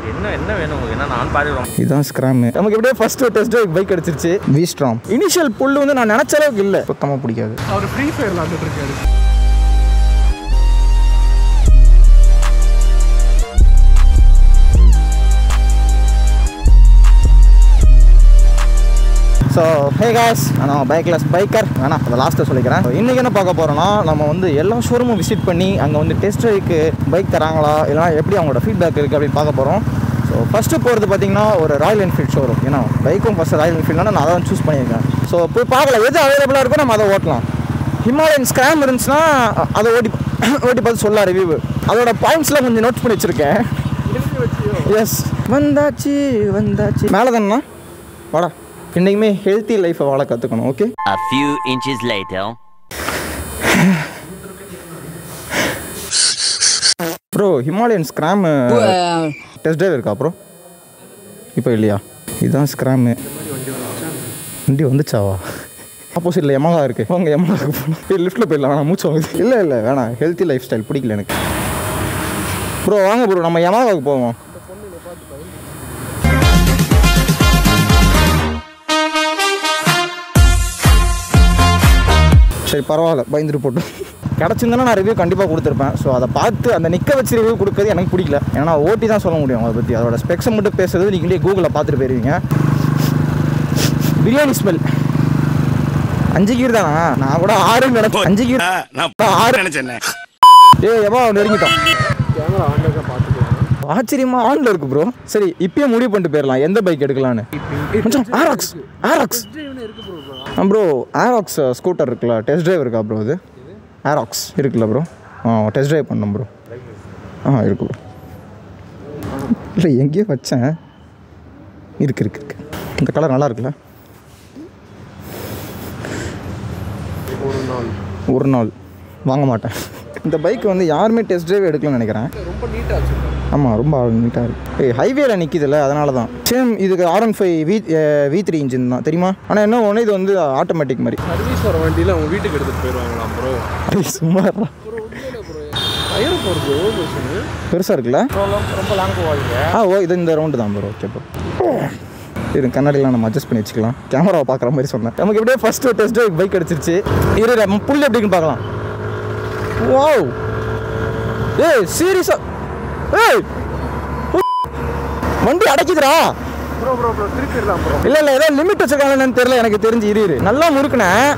என்ன என்ன வேணும் உங்களுக்கு என்ன நான் பாத்துக்கிறோம் இதுதான் ஸ்க்ராம் நமக்கு எப்படியே ஃபர்ஸ்ட் டெஸ்ட் ட்ரைவ் பைக் அடிச்சிருச்சு வி ஸ்ட்ராம் இனிஷியல் புல் வந்து நான் நினச்ச அளவுக்கு இல்லை சுத்தமாக பிடிக்காது அவர் ஃப்ரீ ஃபயர் விளாண்டுட்டு இருக்காரு ஸோ ஹே காஸ் நான் பைக்லெஸ் பைக்கர் வேணாம் அதை லாஸ்ட்டாக சொல்லிக்கிறேன் இன்றைக்கி என்ன பார்க்க போகிறோன்னா நம்ம வந்து எல்லா ஷோரூமும் விசிட் பண்ணி அங்கே வந்து டெஸ்ட் ட்ரைவ்க்கு பைக் தராங்களா இல்லைனா எப்படி அவங்களோட ஃபீட்பேக் இருக்குது அப்படின்னு பார்க்க போகிறோம் ஸோ ஃபஸ்ட்டு போகிறது பார்த்தீங்கன்னா ஒரு ராயல் என்ஃபீல்ட் ஷோரூம் ஏன்னா பைக்கும் ஃபஸ்ட்டு ராயல் என்ஃபீல்ட்னா நான் அதான் சூஸ் பண்ணியிருக்கேன் ஸோ போய் பார்க்கல எது அவைலபிளாக இருக்கோ நம்ம அதை ஓட்டலாம் ஹிமாலயன் ஸ்கிராம் இருந்துச்சுன்னா அ- அதை ஓட்டி ஓட்டி பார்த்து சொல்ல ரிவ்யூ அதோட பாயிண்ட்ஸ்லாம் கொஞ்சம் நோட் பண்ணி வச்சுருக்கேன் எஸ் வந்தாச்சு வந்தாச்சு மேலே தானே வாடா இன்றைக்குமே ஹெல்த்தி லைஃப்பை வாழ கற்றுக்கணும் okay A few inches later. Bro Himalayan Scram test drive இருக்கா ப்ரோ இப்போ இல்லையா இதுதான் ஸ்கிராமு வண்டி வந்துச்சாவா ஆப்போசிட்டில் எமகா இருக்கு அவங்க எமகாவுக்கு போகலாம் லிஃப்ட்டில் போயிடலாம் வேணாம் மூச்சு வாங்குது இல்லை இல்லை வேணாம் ஹெல்த்தி லைஃப் ஸ்டைல் பிடிக்கல எனக்கு ப்ரோ வாங்க ப்ரோ நம்ம எமகாவுக்கு போவோம் சரி பரவாயில்ல பயந்துட்டு போட்டோம் கிடச்சிருந்தா நான் ரிவ்யூ கண்டிப்பாக கொடுத்துருப்பேன் ஸோ அதை பார்த்து அந்த நிற்க வச்சு ரிவ்யூ கொடுக்கறது எனக்கு பிடிக்கல ஏன்னா நான் ஓட்டி தான் சொல்ல முடியும் அதை பற்றி அதோட ஸ்பெக்ஸை மட்டும் பேசுறது நீங்களே கூகுளில் பார்த்துட்டு போயிருவீங்க பிரியாணி ஸ்மெல் அஞ்சு கீர் தானா நான் கூட ஆறு நினைச்சேன் அஞ்சு கீர் ஆறு நினைச்சேன் ஏய் எவா நெருங்கிட்டோம் கேமரா ஆண்டதை பார்த்துக்கலாம் ஆச்சரியமா ஆன்ல இருக்கு ப்ரோ சரி இப்பயே முடிவு பண்ணிட்டு போயிடலாம் எந்த பைக் எடுக்கலான்னு கொஞ்சம் Aerox Aerox bro Aerox scooter இருக்குல்ல டெஸ்ட் டிரைவ் இருக்கா ப்ரோ இது ஆராக்ஸ் இருக்குல்ல ப்ரோ ஆ டெஸ்ட் டிரைவ் பண்ணோம் ப்ரோ ஆ இருக்கு ப்ரோ இல்லை எங்கேயோ வச்சேன் இருக்கு இருக்கு இருக்கு இந்த கலர் நல்லா இருக்குல்ல ஒரு நாள் ஒரு நாள் வாங்க மாட்டேன் இந்த பைக் வந்து யாருமே டெஸ்ட் டிரைவ் எடுக்கலன்னு நினைக்கிறேன் ரொம்ப நீட்டாக வச்சுருக்காங்க ஆமாம் ரொம்ப நீட்டாக இருக்கு ஏய் ஹைவேல நிற்கிதுல்ல அதனால தான் சேம் இதுக்கு R one five V V three engine தான் தெரியுமா ஆனால் என்ன ஒன்று இது வந்து ஆட்டோமேட்டிக் மாதிரி சர்வீஸ் வர வண்டியில் அவங்க வீட்டுக்கு எடுத்துகிட்டு போயிடுவாங்களாம் ப்ரோ டேய், சும்மா இருடா. டயர் போகிறது எவ்வளோ பிரச்சனை பெருசா இருக்குல்ல ரொம்ப லாங் போவாதீங்க ஆ ஓ இது இந்த ரவுண்டு தான் ப்ரோ ஓகே ப்ரோ இரு கண்ணாடிலாம் நம்ம அட்ஜஸ்ட் பண்ணி வச்சுக்கலாம் கேமராவை பார்க்குற மாதிரி சொன்னேன் நமக்கு எப்படியே ஃபஸ்ட்டு டெஸ்ட் ட்ரைவ் பைக் அடிச்சிருச்சு இரு நம்ம புல் எப்படின்னு பார்க்கலாம் வாவ் ஏய் சீரியஸா ஏய் ஹு- வண்டி அடைக்குதுடா ப்ரோ ப்ரோ ப்ரோ திருப்பிடலாம் ப்ரோ இல்ல இல்ல ஏதோ லிமிட் வச்சிருக்காங்கன்னு தெரியல எனக்கு தெரிஞ்சு இரு இரு நல்லா முறுக்குனேன்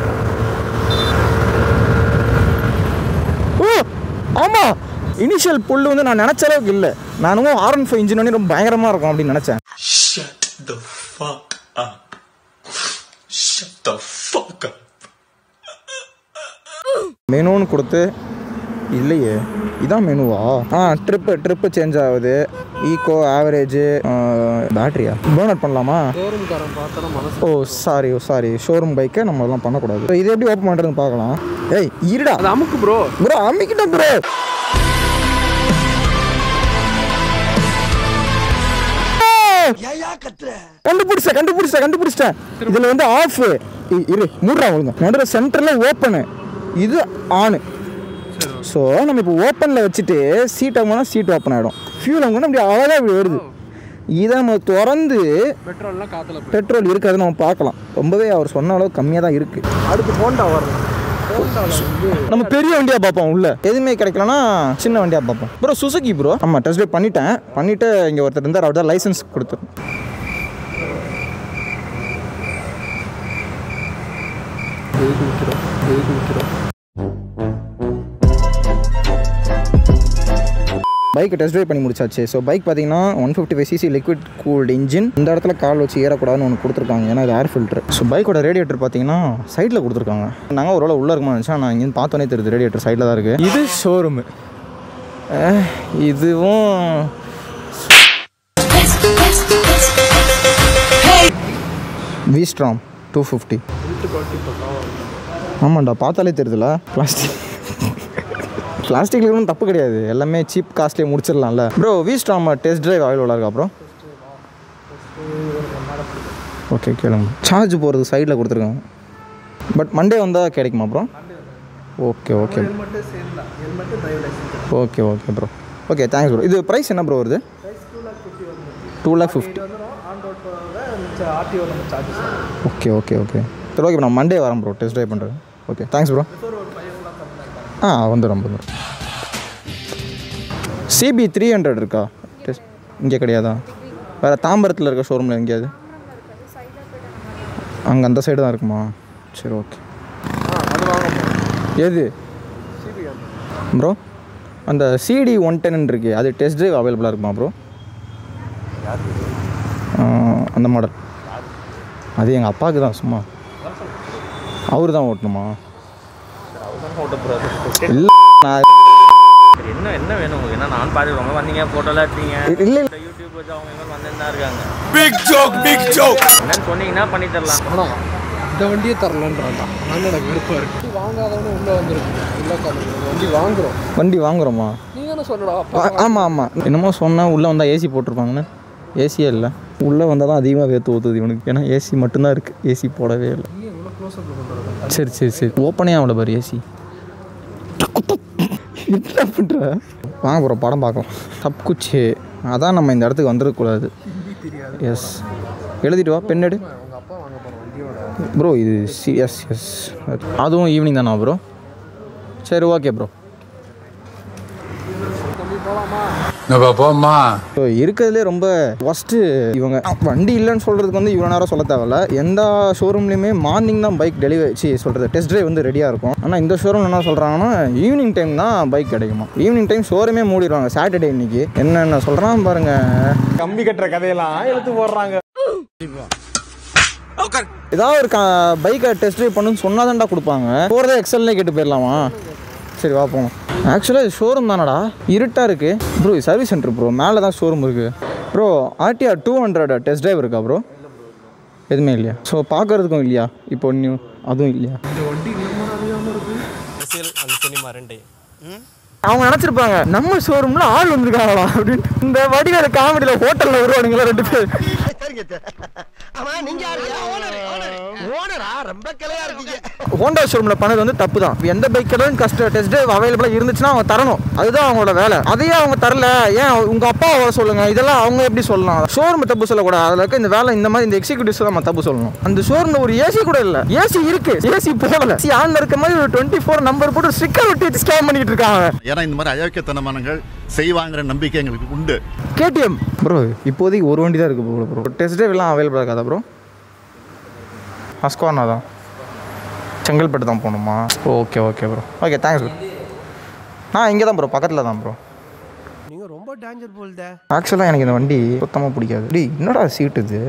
ஓ ஆமா இனிஷியல் புல் வந்து நான் நினைச்ச அளவுக்கு இல்லை நானும் ஆர் ஒன் ஃபைவ் இன்ஜின் ரொம்ப பயங்கரமா இருக்கும் அப்படின்னு நினைச்சேன் Shut the fuck up. Shut the fuck up. மெனுன்னு கொடுத்து இல்லையே இதான் மெனுவா ஆ ட்ரிப்பு ட்ரிப்பு சேஞ்ச் ஆகுது ஈகோ ஆவரேஜு பேட்டரியா பேர்ன் அவுட் பண்ணலாமா ஷோரூம்காரன் பார்த்தா மனசு oh sorry oh sorry showroom பைக்கை நம்ம அதெல்லாம் பண்ணக்கூடாது So, இது எப்படி ஓப்பன் பண்ணுறதுன்னு பார்க்கலாம் ஏய் இருடா அது அமுக்கு ப்ரோ ப்ரோ அம்மிக்கிட்டேன் ப்ரோ கண்டுபிடிச்சேன் கண்டுபிடிச்சேன் கண்டுபிடிச்சிட்டேன் இதுல வந்து ஆஃப் இரு மூடுறா ஒழுங்க நடுவில் சென்டர்ல ஓப்பனு இது ஆனு ஸோ நம்ம இப்போ ஓப்பனில் வச்சுட்டு சீட் ஆகும்போது சீட் ஓப்பன் ஆகிடும் ஃபியூல் ஆகும்போது அப்படி அழகாக இப்படி வருது இதை நம்ம திறந்து பெட்ரோல்லாம் காற்றுல போய் பெட்ரோல் இருக்காது நம்ம பார்க்கலாம் ரொம்பவே அவர் சொன்ன அளவு கம்மியாக தான் இருக்குது அடுத்து ஹோண்டா வரணும் ஹோண்டாவில் வந்து நம்ம பெரிய வண்டியாக பார்ப்போம் உள்ள எதுவுமே கிடைக்கலனா சின்ன வண்டியாக பார்ப்போம் ப்ரோ சுசுகி ப்ரோ ஆமாம் டெஸ்ட் ட்ரைவ் பண்ணிட்டேன் பண்ணிவிட்டு இங்கே ஒருத்தர் இருந்தார் அவர் தான் லைசன்ஸ் கொடுத்துரு எதுக்கு நிற்கிறோம் எதுக்கு நிற்கிறோம் பைக் டெஸ்ட் ட்ரைவ் பண்ணி முடிச்சாச்சு ஸோ பைக் பார்த்தீங்கன்னா one fifty five CC liquid cooled engine இந்த இடத்துல கால் வச்சு ஏறக்கூடாதுன்னு ஒன்று கொடுத்துருக்காங்க ஏன்னா இது ஏர் ஃபில்டர் ஸோ பைக்கோட ரேடியேட்டர் பார்த்தீங்கன்னா சைடில் கொடுத்துருக்காங்க நாங்கள் ஒரு வேளை உள்ளே இருக்குமா நினச்சா நான் இங்கே பார்த்தோன்னே தெரியுது ரேடியேட்டர் சைடில் தான் இருக்குது இது ஷோரூமு இதுவும் விஸ்ட்ராம் டூ ஃபிஃப்டி ஆமாண்டா பார்த்தாலே தெரியுதுல பிளாஸ்டிக் பிளாஸ்டிக்ல ஒன்றும் தப்பு கிடையாது எல்லாமே சீப் காஸ்ட்லியே முடிச்சிடலாம்ல bro V Strom test drive அவைலபிளாக இருக்கா ப்ரோ ஓகே கேளுங்க சார்ஜ் போகிறது சைடில் கொடுத்துருக்காங்க பட் மண்டே வந்தால் கிடைக்குமா bro okay okay okay okay bro okay thanks bro இது ப்ரைஸ் என்ன ப்ரோ வருது டூ லேக் ஃபிஃப்டி வந்துடும் ஆன் ரோட் போகிறத ஆர்டிஓ நம்ம சார்ஜஸ் ஓகே ஓகே ஓகே சரி ஓகே நான் மண்டே வரேன் ப்ரோ டெஸ்ட் ட்ரைவ் பண்ணுறேன் ஓகே தேங்க்ஸ் ப்ரோ ஆ வந்துடும் வந்துடும் சிபி த்ரீ ஹண்ட்ரட் இருக்கா டெஸ்ட் இங்கே கிடையாதா வேறு தாம்பரத்தில் இருக்க ஷோரூமில் எங்கேயாவது அங்கே அந்த சைடு தான் இருக்குமா சரி ஓகே அது வாங்க எது ப்ரோ அந்த சிடி ஒன் டென் இருக்கு அது டெஸ்ட் ட்ரைவ் அவைலபிளாக இருக்குமா ப்ரோ அந்த மாடல் அது எங்கள் அப்பாவுக்கு தான் சும்மா அவர் தான் ஓட்டணுமா இல்லை நான் சரி என்ன என்ன வேணும் உங்களுக்கு என்ன நான் பாதி ரொம்ப வந்தீங்க ஃபோட்டோலாம் எடுத்தீங்க இல்லை யூடியூப் வச்சு அவங்க இவங்க வந்துன்னு தான் இருக்காங்க Big joke, big joke. என்னன்னு சொன்னீங்கன்னா பண்ணி தரலாம் ஆனால் இந்த வண்டியே தரலன்றான் நான் எனக்கு விருப்பம் இருக்கு வண்டி வாங்காதவனே உள்ளே வந்துருக்கு உள்ளே உட்காந்து வண்டி வாங்குறோம் வண்டி வாங்குறோமா நீ தானே சொல்லடா அப்பா ஆ- ஆமாம் ஆமாம் என்னமோ சொன்னால் உள்ளே வந்தால் ஏசி போட்டிருப்பாங்கன்னு ஏசியே இல்லை உள்ளே வந்தால் தான் அதிகமாக வேர்த்து ஊற்றுது இவனுக்கு ஏன்னா ஏசி மட்டும்தான் இருக்குது ஏசி போடவே இல்லை இவ்வளோ க்ளோஸ்அப்பில் பண்ணுறது சரி சரி சரி ஓப்பனே ஆகல பாரு ஏசி என்ன பண்ணுற வாங்க ப்ரோ படம் பார்க்கலாம் தப்பு குச்சி அதான் நம்ம இந்த இடத்துக்கு வந்துடக்கூடாது எஸ் எழுதிட்டு வா பென் எடு உங்கள் அப்பா வாங்க போகிறோம் வண்டியோட ப்ரோ இது சி எஸ் எஸ் அதுவும் ஈவினிங் தானா ப்ரோ சரி ஓகே ப்ரோ தம்பி போகலாமா போம்மா ஸோ இருக்கிறதுலே ரொம்ப ஒஸ்ட்டு இவங்க வண்டி இல்லைன்னு சொல்கிறதுக்கு வந்து இவ்வளோ நேரம் சொல்ல தேவையில்ல எந்த ஷோரூம்லேயுமே மார்னிங் தான் பைக் டெலிவரி சி சொல்கிறது டெஸ்ட் ட்ரைவ் வந்து ரெடியாக இருக்கும் ஆனால் இந்த ஷோரூம் என்ன சொல்கிறாங்கன்னா ஈவினிங் டைம் தான் பைக் கிடைக்குமா ஈவினிங் டைம் ஷோரூமே மூடிடுவாங்க சாட்டர்டே இன்னைக்கு என்னென்ன சொல்கிறான் பாருங்க கம்பி கட்டுற கதையெல்லாம் எழுத்து போடுறாங்க ஏதாவது ஒரு பைக்கை டெஸ்ட் ட்ரைவ் பண்ணுன்னு சொன்னாதான்டா கொடுப்பாங்க போகிறதே எக்ஸல்லே கேட்டு போயிடலாமா சரி வா போகணும் ஆக்சுவலாக இது ஷோரூம் தானடா இருட்டாக இருக்குது ப்ரோ சர்வீஸ் சென்டர் ப்ரோ மேலே தான் ஷோரூம் இருக்குது bro RTR two hundred test drive இருக்கா ப்ரோ எதுவுமே இல்லையா ஸோ பார்க்கறதுக்கும் இல்லையா இப்போ நியூ அதுவும் இல்லையா அவங்க நினச்சிருப்பாங்க நம்ம ஷோரூமில் ஆள் வந்திருக்காங்களா அப்படின்ட்டு இந்த வடிவேல காமெடியில் ஹோட்டலில் வருவானுங்களா ரெண்டு பேர் ஹோண்டா ஷோரூமில் பண்ணது வந்து தப்பு தான் எந்த பைக்கெல்லாம் கஸ்ட டெஸ்ட் ட்ரைவ் அவைலபிளாக இருந்துச்சுன்னா அவங்க தரணும் அதுதான் அவங்களோட வேலை அதையே அவங்க தரல ஏன் உங்க அப்பா வர சொல்லுங்க இதெல்லாம் அவங்க எப்படி சொல்லலாம் ஷோரூம் தப்பு சொல்லக்கூடாது அதில் இருக்க இந்த வேலை இந்த மாதிரி இந்த எக்ஸிக்யூட்டிவ்ஸ் தான் நம்ம தப்பு சொல்லணும் அந்த ஷோரூம்ல ஒரு ஏசி கூட இல்லை ஏசி இருக்கு ஏசி போடல ஏசி ஆன்ல இருக்க மாதிரி ஒரு டுவெண்ட்டி ஃபோர் நம்பர் போட்டு ஸ்டிக்கர் ஒட்டி ஸ்கேம் பண்ணிட்டு இருக்காங்க ஏன்னா இந்த மாதிரி அயோக்கியத்தனமானங்கள் செய்வாங்கிற நம்பிக்கை எங்களுக்கு உண்டு கேடிஎம் ப்ரோ இப்போதைக்கு ஒரு வண்டி தான் இருக்கு ப்ரோ ப்ரோ டெஸ்ட் ட்ரைவ் எல்லாம் அவைலபிளாக இருக்காதா ப்ரோ ஹஸ்கோனா தான் செங்கல்பட்டு தான் போகணுமா okay okay bro okay thanks bro நான் இங்கே தான் ப்ரோ பக்கத்தில் தான் ப்ரோ நீங்கள் ரொம்ப டேஞ்சர் போல்தே ஆக்சுவலாக எனக்கு இந்த வண்டி சுத்தமாக பிடிக்காது டி என்னடா சீட் இது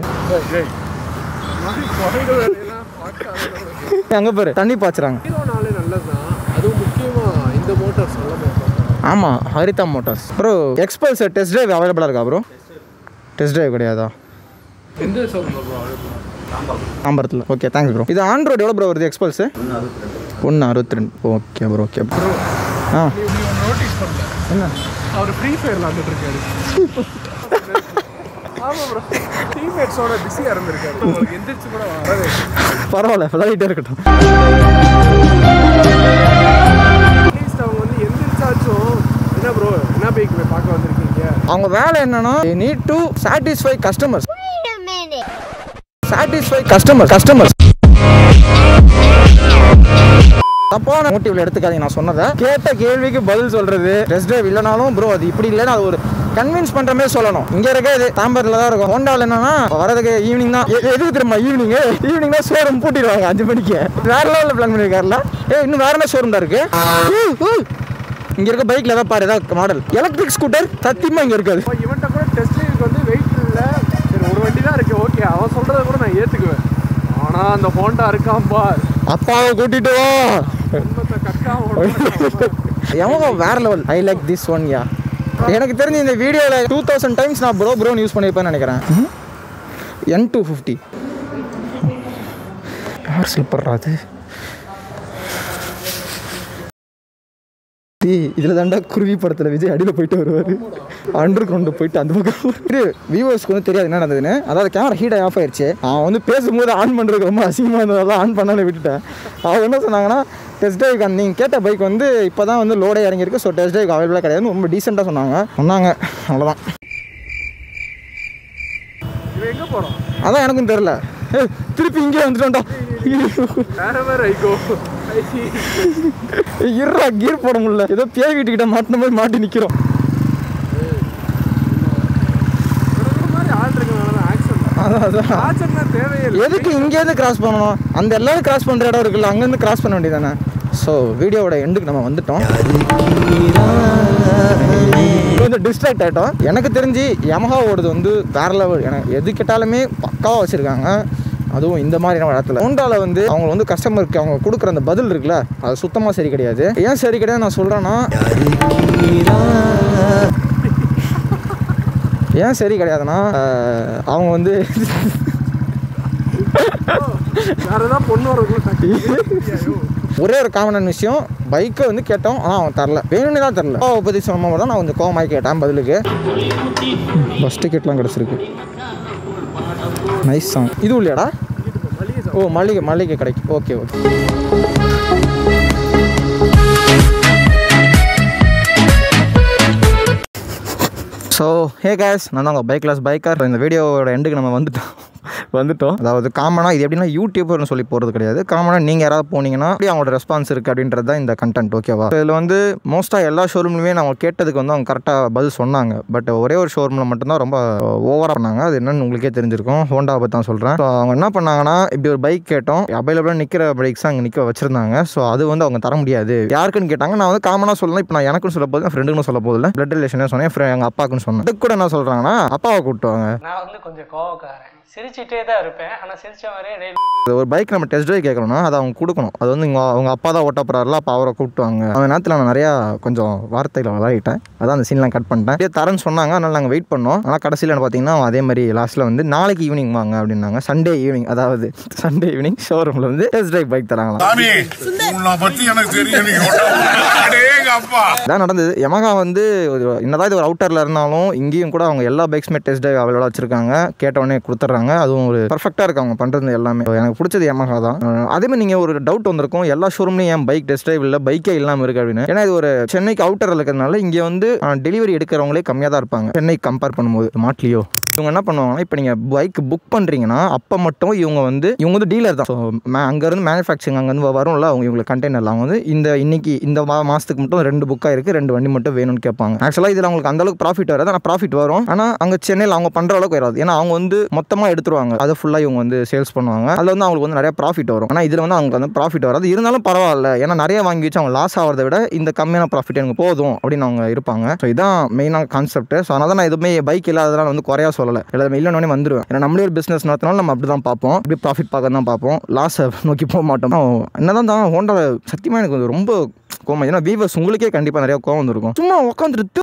அங்கே பாரு தண்ணி பாய்ச்சுறாங்க ஹீரோனாலே நல்லது தான் அதுவும் முக்கியமாக இந்த மோட்டார்ஸ் நல்ல மோட்டார் ஆமாம் Haritha motors bro Xpulse test drive அவைலபிளாக இருக்கா ப்ரோ டெஸ்ட் ட்ரைவ் கிடையாதா எந்த ஷோரூமில் ப்ரோ தாம்பரத்தில் ஓகே தேங்க்ஸ் ப்ரோ இது ஆண்ட்ராய்டு எவ்வளோ ப்ரோ வருது எக்ஸ்பல்ஸு ஒன்று அறுபத்தி ரெண்டு ஓகே ப்ரோ ஓகே ப்ரோ ஆ நோட்டீஸ் பண்ணல என்ன அவர் ஃப்ரீ ஃபயர் விளாண்டுட்டு இருக்காரு ஆமாம் ப்ரோ டீம்மேட்ஸோட பிஸியாக இருந்திருக்காரு உங்களுக்கு எந்திரிச்சு கூட வரவே பரவாயில்ல விளையாடிட்டே இருக்கட்டும் அட்லீஸ்ட் அவங்க வந்து எந்திரிச்சாச்சும் என்ன ப்ரோ என்ன பைக் பார்க்க வந்திருக்கீங்க அவங்க வேலை என்னன்னா need to satisfy customers satisfy customer customers தப்பான மோட்டிவ்ல எடுத்துக்காதீங்க நான் சொன்னதை கேட்ட கேள்விக்கு பதில் சொல்றது டெஸ்ட் ட்ரைவ் இல்லைனாலும் ப்ரோ அது இப்படி இல்லைன்னு அது ஒரு கன்வின்ஸ் பண்ற மாதிரி சொல்லணும் இங்க இருக்க இது தாம்பரத்தில் தான் இருக்கும் ஹோண்டாவில் என்னன்னா வரதுக்கு ஈவினிங் தான் எ- எதுக்கு தெரியுமா ஈவினிங் ஈவினிங் தான் ஷோரூம் பூட்டிடுவாங்க அஞ்சு மணிக்கு வேற லெவலில் பிளான் பண்ணியிருக்காருல ஏ இன்னும் வேற என்ன ஷோரூம் தான் இருக்கு ஊ, ஊ. இங்க இருக்க பைக்ல ஏதாவது பாரு ஏதாவது மாடல் எலக்ட்ரிக் ஸ்கூட்டர் சத்தியமா இங்க இருக்காது இப்போ இவன்ட்ட கூட டெஸ்ட் ட்ரைவுக்கு வந்து வெயிட் இல்லை சரி ஒரு வண்டி தான் இருக்கு ஓகே அவன் சொல்கிறத கூட நான் ஏற்றுக்குவேன் ஆனால் அந்த ஹோண்டா இருக்கான் பார் அப்பாவை கூட்டிட்டு வா குடும்பத்தை கக்கா எவங்க வேற level I like this one yeah எனக்கு தெரிஞ்சு இந்த வீடியோவில் டூ தௌசண்ட் டைம்ஸ் நான் ப்ரோ ப்ரோன்னு யூஸ் பண்ணியிருப்பேன்னு நினைக்கிறேன் என் டூ ஃபிஃப்டி யார் ஸ்லிப்பர்ரா அது இதில் தாண்டா குருவி படத்தில் விஜய் அடியில் போயிட்டு வருவார் அண்டர் கிரவுண்டு போயிட்டு அந்த பக்கம் வியூவர்ஸ்க்கு வந்து தெரியாது என்ன நடந்ததுன்னு அதாவது கேமரா ஹீட் ஆஃப் ஆயிடுச்சு அவன் வந்து பேசும்போது ஆன் பண்ணுறதுக்கு ரொம்ப அசிங்கமாக இருந்ததால ஆன் பண்ணாலும் விட்டுட்டேன் அவங்க என்ன சொன்னாங்கன்னா டெஸ்ட் ட்ரைவ் நீங்கள் கேட்ட பைக் வந்து இப்போ தான் வந்து லோடே இறங்கியிருக்கு ஸோ டெஸ்ட் ட்ரைவ் அவைலபிளாக கிடையாதுன்னு ரொம்ப டீசெண்டாக சொன்னாங்க சொன்னாங்க அவ்வளோதான் இவன் எங்க போறோம் அதான் எனக்கும் தெரில ஏய், திருப்பி இங்கே வந்துட்டோம்டா வேற வேற ஐகோ இருறா கீர் போட முடியல ஏதோ பேய் வீட்டுக்கிட்ட மாட்டின மாதிரி மாட்டி நிற்கிறோம் மாதிரி ஆள் இருக்கனால ஆக்சன் அதான் அதான் ஆக்சன்லாம் தேவையே இல்லை எதுக்கு இங்கேருந்து கிராஸ் பண்ணணும் அந்த எல்லாரும் கிராஸ் பண்ணுற இடம் இருக்குல்ல அங்கேருந்து கிராஸ் பண்ண வேண்டியதானே ஸோ வீடியோவோட எண்டுக்கு நம்ம வந்துட்டோம் கொஞ்சம் டிஸ்ட்ராக்ட் ஆகிட்டோம் எனக்கு தெரிஞ்சு யமஹா ஓடுது வந்து வேற லெவல் எனக்கு எது கேட்டாலுமே பக்காவாக வச்சுருக்காங்க அதுவும் இந்த மாதிரியான இடத்துல ஹோண்டாவில் வந்து அவங்க வந்து கஸ்டமருக்கு அவங்க கொடுக்குற அந்த பதில் இருக்குல்ல அது சுத்தமாக சரி கிடையாது ஏன் சரி கிடையாது நான் சொல்கிறேன்னா ஏன் சரி கிடையாதுன்னா அஹ், அவங்க வந்து வேற ஏதாவது பொண்ணு வரதுக்குள்ள ஒரே ஒரு காமனான விஷயம் பைக்கை வந்து கேட்டோம் ஆனால் அவன் தரல வேணும்னு தான் தரல கோவை பற்றி சொன்ன தான் நான் கொஞ்சம் கோவமாகி கேட்டேன் பதிலுக்கு பஸ் டிக்கெட்லாம் கிடச்சிருக்கு நைஸ் சாங் இது இல்லையாடா ஓ மளிகை மளிகை கடைக்கு okay okay so hey guys நான் தான் உங்கள் பைக் கிளாஸ் பைக்கர் இந்த வீடியோவோட எண்டுக்கு நம்ம வந்துட்டோம் வந்துட்டோம் அதாவது காமனாக இது எப்படின்னா யூடியூபர்னு சொல்லி போகிறது கிடையாது காமனாக நீங்கள் யாராவது போனீங்கன்னா அப்படி அவங்களோட ரெஸ்பான்ஸ் இருக்குது அப்படின்றது தான் இந்த கண்டென்ட் ஓகேவா இதில் வந்து மோஸ்ட்டாக எல்லா ஷோரூம்லையுமே நம்ம கேட்டதுக்கு வந்து அவங்க கரெக்டாக பதில் சொன்னாங்க பட் ஒரே ஒரு ஷோரூமில் மட்டும்தான் ரொம்ப ஓவராக பண்ணாங்க அது என்னன்னு உங்களுக்கே தெரிஞ்சிருக்கும் ஹோண்டாவை பற்றி தான் சொல்கிறேன் ஸோ அவங்க என்ன பண்ணாங்கன்னா இப்படி ஒரு பைக் கேட்டோம் அவைலபிளாக நிற்கிற பைக்ஸ் அங்கே நிற்க வச்சிருந்தாங்க ஸோ அது வந்து அவங்க தர முடியாது யாருக்குன்னு கேட்டாங்க நான் வந்து காமனாக சொல்லலாம் இப்போ நான் எனக்கும் சொல்ல போது என் ஃப்ரெண்டுக்கும் சொல்ல போதில்ல பிளட் ரிலேஷனே சொன்னேன் என் எங்கள் அப்பாவுக்குன்னு சொன்னேன் அதுக்கு கூட என்ன சொல்கிறாங்கன்னா அப்பாவை கூப்பிட்டுவாங்க நான் வந்து கொஞ்சம் கோவக்காரன் சிரிச்சிட்டே தான் இருப்பேன் ஆனால் சிரிச்ச மாதிரியே டேய் இது ஒரு பைக் நம்ம டெஸ்ட் ட்ரைவ் கேட்கணும்னா அதை அவங்க கொடுக்கணும் அது வந்து இங்க அவங்க அப்பா தான் ஓட்ட போறாருல அப்போ அவரை கூப்பிட்டுவாங்க அந்த நேரத்தில் நான் நிறையா கொஞ்சம் வார்த்தைகளை விளையாடிட்டேன் அதான் அந்த சீன்லாம் கட் பண்ணிட்டேன் அப்படியே தரேன்னு சொன்னாங்க அதனால நாங்கள் வெயிட் பண்ணோம் ஆனால் கடைசியில் பார்த்தீங்கன்னா அதே மாதிரி லாஸ்ட்டில் வந்து நாளைக்கு ஈவினிங் வாங்க அப்படின்னாங்க சண்டே ஈவினிங் அதாவது சண்டே ஈவினிங் ஷோரூமில் வந்து டெஸ்ட் ட்ரைவ் பைக் தராங்களாம் சாமி உன்னை பத்தி எனக்கு தெரியும் நீங்க அடேங்க அப்பா இதான் நடந்தது யமகா வந்து ஒரு என்னதான் இது ஒரு அவுட்டரில் இருந்தாலும் இங்கேயும் கூட அவங்க எல்லா பைக்ஸுமே டெஸ்ட் ட்ரைவ் அவைலபிளாக வச்சிருக்காங்க கேட்ட உடனே கொடுத்துட்றாங்க அதுவும் ஒரு பர்ஃபெக்டாக இருக்கு அவங்க பண்ணுறது எல்லாமே எனக்கு பிடிச்சது யமகா தான் அஹ் அதே மாதிரி நீங்கள் ஒரு டவுட் வந்திருக்கும் எல்லா ஷோரூம்லையும் ஏன் பைக் டெஸ்ட் ட்ரைவ் இல்லை பைக்கே இல்லாமல் இருக்கு அப்படின்னு ஏன்னா இது ஒரு சென்னைக்கு அவுட்டரில் இருக்கிறதுனால இங்கே வந்து டெலிவரி எடுக்கிறவங்களே கம்மியாக தான் இருப்பாங்க சென்னை கம்பேர் பண்ணும்போது மாட்லியோ இவங்க என்ன பண்ணுவாங்கன்னா இப்போ நீங்கள் பைக் புக் பண்ணுறீங்கன்னா அப்போ மட்டும் இவங்க வந்து இவங்க வந்து டீலர் தான் ஸோ அங்கேருந்து மேனுஃபேக்சரிங் அங்கேருந்து வரும்ல அவங்க இவங்களுக்கு கண்டெய்னரில் அவங்க வந்து இந்த இன்னைக்கு இந்த மா மாதத்துக்கு மட்டும் ரெண்டு புக்காக இருக்குது ரெண்டு வண்டி மட்டும் வேணும்னு கேட்பாங்க ஆக்சுவலாக இதில் அவங்களுக்கு அந்த அளவுக்கு ப்ராஃபிட் வராது ஆனால் ப்ராஃபிட் வரும் ஆனால் அங்கே சென்னையில் அவங்க பண்ணுற அளவுக்கு வராது ஏன்னா அவங்க வந்து மொத்தமாக எடுத்துருவாங்க அதை ஃபுல்லாக இவங்க வந்து சேல்ஸ் பண்ணுவாங்க அதில் வந்து அவங்களுக்கு வந்து நிறைய ப்ராஃபிட் வரும் ஆனால் இதில் வந்து அவங்களுக்கு வந்து ப்ராஃபிட் வராது இருந்தாலும் பரவாயில்ல ஏன்னா நிறைய வாங்கி வச்சு அவங்க லாஸ் ஆகிறத விட இந்த கம்மியான ப்ராஃபிட் எனக்கு போதும் அப்படின்னு அவங்க இருப்பாங்க ஸோ இதான் மெயினான கான்செப்ட் ஸோ அதனால தான் நான் எதுவுமே பைக் இல்லாததால வந்து குறையா சொல்லலை எல்லாமே இல்லைன்னு வந்துருவேன் ஏன்னா நம்மளே ஒரு பிஸ்னஸ் நடத்தினாலும் நம்ம அப்படி தான் பார்ப்போம் இப்படி ப்ராஃபிட் பார்க்க தான் பார்ப்போம் லாஸை நோக்கி போக மாட்டோம் என்னதான் தான் ஹோண்டாவில் சத்தியமாக எனக்கு வந்து ரொம்ப கோவம் ஏன்னா வீவர்ஸ் உங்களுக்கே கண்டிப்பாக நிறைய கோவம் வந்துருக்கும் சும்மா உட்காந்துட்டு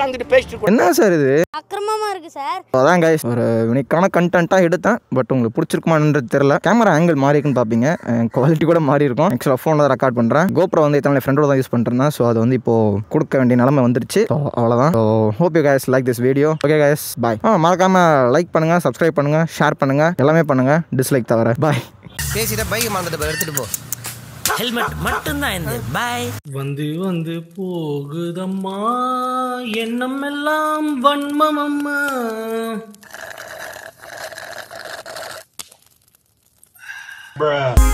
என்ன சார் இது அக்கிரமமா இருக்கு சார் அதான் கைஸ் ஒரு யூனிக்கான கண்டென்ட்டாக எடுத்தேன் பட் உங்களுக்கு பிடிச்சிருக்குமான்றது தெரியல கேமரா ஆங்கிள் மாறி இருக்குன்னு பார்ப்பீங்க குவாலிட்டி கூட மாறி இருக்கும் ஆக்சுவலாக ஃபோனில் தான் ரெக்கார்ட் பண்ணுறேன் கோப்ரோ வந்து இத்தனை ஃப்ரெண்டோட தான் யூஸ் பண்ணுறேன் ஸோ அது வந்து இப்போ கொடுக்க வேண்டிய நிலைமை வந்துருச்சு ஸோ அவ்வளோதான் so hope you guys like this video okay guys bye ஆ மறக்காம லைக் பண்ணுங்கள் சப்ஸ்கிரைப் பண்ணுங்கள் ஷேர் பண்ணுங்கள் எல்லாமே பண்ணுங்கள் டிஸ்லைக் தவிர பாய் பேசிட்ட பைக் மறந்துட்டு எடுத்துட்டு போ ஹெல்மெட் மட்டும்தான் இந்த பாய் வந்து வந்து போகுதம்மா எண்ணம் எல்லாம் வன்மம் அம்மா